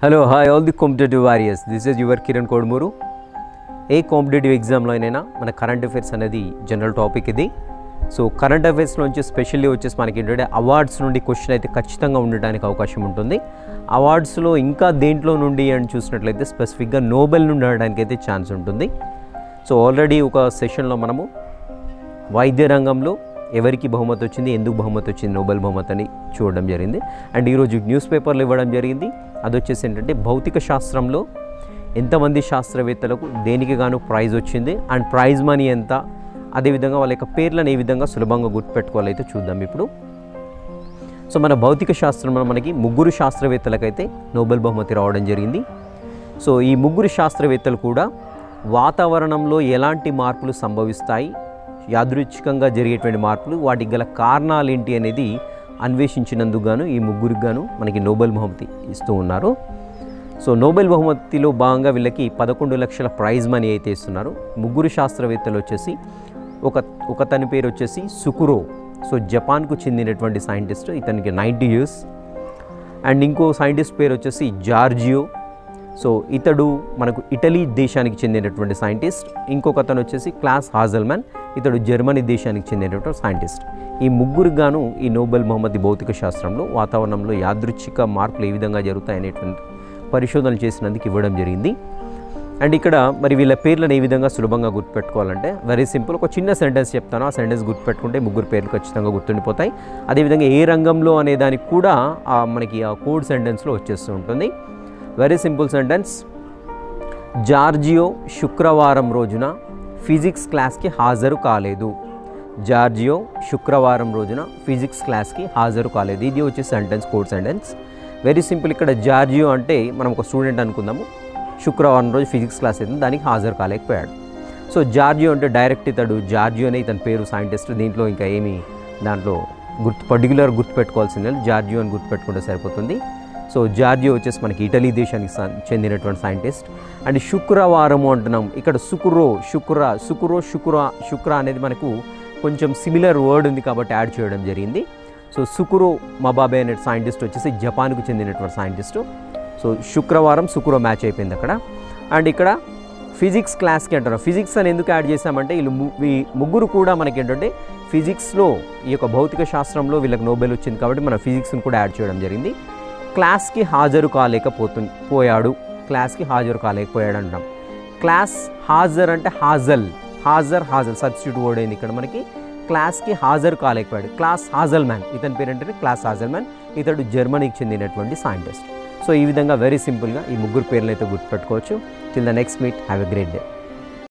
hello hi all the competitive warriors this is your Kiran Kodumuru ఏ competitive ఎగ్జామ్లో అయినా మన కరెంట్ అఫైర్స్ అనేది జనరల్ టాపిక్ ఇది సో కరెంట్ అఫైర్స్లోంచి స్పెషల్లీ వచ్చేసి మనకి ఏంటంటే అవార్డ్స్ నుండి క్వశ్చన్ అయితే ఖచ్చితంగా ఉండడానికి అవకాశం ఉంటుంది అవార్డ్స్లో ఇంకా దేంట్లో నుండి అని చూసినట్లయితే స్పెసిఫిక్గా నోబెల్ నుండి ఉండడానికి అయితే ఛాన్స్ ఉంటుంది సో ఆల్రెడీ ఒక సెషన్లో మనము వైద్య రంగంలో ఎవరికి బహుమతి వచ్చింది ఎందుకు బహుమతి వచ్చింది నోబెల్ బహుమతి అని చూడడం జరిగింది అండ్ ఈరోజు న్యూస్ పేపర్లు ఇవ్వడం జరిగింది అది వచ్చేసి ఏంటంటే భౌతిక శాస్త్రంలో ఎంతమంది శాస్త్రవేత్తలకు దేనికి గాను ప్రైజ్ వచ్చింది అండ్ ప్రైజ్ మనీ ఎంత అదేవిధంగా వాళ్ళ యొక్క పేర్లను ఏ విధంగా సులభంగా గుర్తుపెట్టుకోవాలో అయితే చూద్దాం ఇప్పుడు సో మన భౌతిక శాస్త్రంలో మనకి ముగ్గురు శాస్త్రవేత్తలకైతే నోబెల్ బహుమతి రావడం జరిగింది సో ఈ ముగ్గురు శాస్త్రవేత్తలు కూడా వాతావరణంలో ఎలాంటి మార్పులు సంభవిస్తాయి యాదృచ్ఛికంగా జరిగేటువంటి మార్పులు వాటికి గల కారణాలు ఏంటి అనేది అన్వేషించినందుకు గాను ఈ ముగ్గురికి గాను మనకి నోబెల్ బహుమతి ఇస్తూ ఉన్నారు సో నోబెల్ బహుమతిలో భాగంగా వీళ్ళకి పదకొండు లక్షల ప్రైజ్ మనీ అయితే ఇస్తున్నారు ముగ్గురు శాస్త్రవేత్తలు వచ్చేసి ఒక ఒక తన పేరు వచ్చేసి సుకురో సో జపాన్కు చెందినటువంటి సైంటిస్ట్ ఇతనికి నైంటీ ఇయర్స్ అండ్ ఇంకో సైంటిస్ట్ పేరు వచ్చేసి జార్జియో సో ఇతడు మనకు ఇటలీ దేశానికి చెందినటువంటి సైంటిస్ట్ ఇంకొక అతను వచ్చేసి క్లాస్ హాజల్మ్యాన్ ఇతడు జర్మనీ దేశానికి చెందినటువంటి సైంటిస్ట్ ఈ ముగ్గురికి గాను ఈ నోబెల్ బహుమతి భౌతిక శాస్త్రంలో వాతావరణంలో యాదృచ్ఛిక మార్పులు ఏ విధంగా జరుగుతాయి అనేటువంటి పరిశోధనలు చేసినందుకు ఇవ్వడం జరిగింది అండ్ ఇక్కడ మరి వీళ్ళ పేర్లను ఏ విధంగా సులభంగా గుర్తుపెట్టుకోవాలంటే వెరీ సింపుల్ ఒక చిన్న సెంటెన్స్ చెప్తాను ఆ సెంటెన్స్ గుర్తుపెట్టుకుంటే ముగ్గురు పేర్లు ఖచ్చితంగా గుర్తుండిపోతాయి అదేవిధంగా ఏ రంగంలో అనే దానికి కూడా ఆ మనకి ఆ కోడ్ సెంటెన్స్లో వచ్చేస్తూ ఉంటుంది వెరీ సింపుల్ సెంటెన్స్ జార్జియో శుక్రవారం రోజున ఫిజిక్స్ క్లాస్కి హాజరు కాలేదు జార్జియో శుక్రవారం రోజున ఫిజిక్స్ క్లాస్కి హాజరు కాలేదు ఇది వచ్చే sentence code sentence very simple ఇక్కడ జార్జియో అంటే మనం ఒక స్టూడెంట్ అనుకుందాము శుక్రవారం రోజు ఫిజిక్స్ క్లాస్ అయితే దానికి హాజరు కాలేకపోయాడు సో జార్జియో అంటే డైరెక్ట్ ఇతడు జార్జియో అనే ఇతని పేరు సైంటిస్ట్ దీంట్లో ఇంకా ఏమీ దాంట్లో గుర్తు పర్టికులర్ గుర్తుపెట్టుకోవాల్సింది లేదు జార్జియో అని గుర్తుపెట్టుకుంటే సరిపోతుంది సో జార్జియో వచ్చేసి మనకి ఇటలీ దేశానికి స- చెందినటువంటి సైంటిస్ట్ అండ్ శుక్రవారము అంటున్నాం ఇక్కడ శుక్రో శుక్ర శుక్రో శుక్ర శుక్ర అనేది మనకు కొంచెం సిమిలర్ వర్డ్ ఉంది కాబట్టి యాడ్ చేయడం జరిగింది సో సుకురో మబాబే అనే సైంటిస్ట్ వచ్చేసి జపాన్కు చెందినటువంటి సైంటిస్టు సో శుక్రవారం శుక్రో మ్యాచ్ అయిపోయింది అక్కడ అండ్ ఇక్కడ ఫిజిక్స్ క్లాస్కి అంటారు ఫిజిక్స్ అని ఎందుకు యాడ్ చేశామంటే వీళ్ళు ము- ఈ ముగ్గురు కూడా మనకి ఏంటంటే ఫిజిక్స్లో ఈ యొక్క భౌతిక శాస్త్రంలో వీళ్ళకి నోబెల్ వచ్చింది కాబట్టి మనం ఫిజిక్స్ని కూడా యాడ్ చేయడం జరిగింది క్లాస్కి హాజరు కాలేకపోతు పోయాడు క్లాస్కి హాజరు కాలేకపోయాడు అంటాం క్లాస్ హాజర్ అంటే హాజల్ హాజర్ హాజల్ సబ్స్టిట్యూట్ వర్డ్ అయింది ఇక్కడ మనకి క్లాస్కి హాజరు కాలేకపోయాడు క్లాస్ హాజల్ మ్యాన్ ఇతని పేరు ఏంటంటే క్లాస్ హాజల్ మ్యాన్ ఇతడు జర్మనీకి చెందినటువంటి సైంటిస్ట్ సో ఈ విధంగా వెరీ సింపుల్గా ఈ ముగ్గురు పేర్లు అయితే గుర్తుపెట్టుకోవచ్చు till the next meet have a great day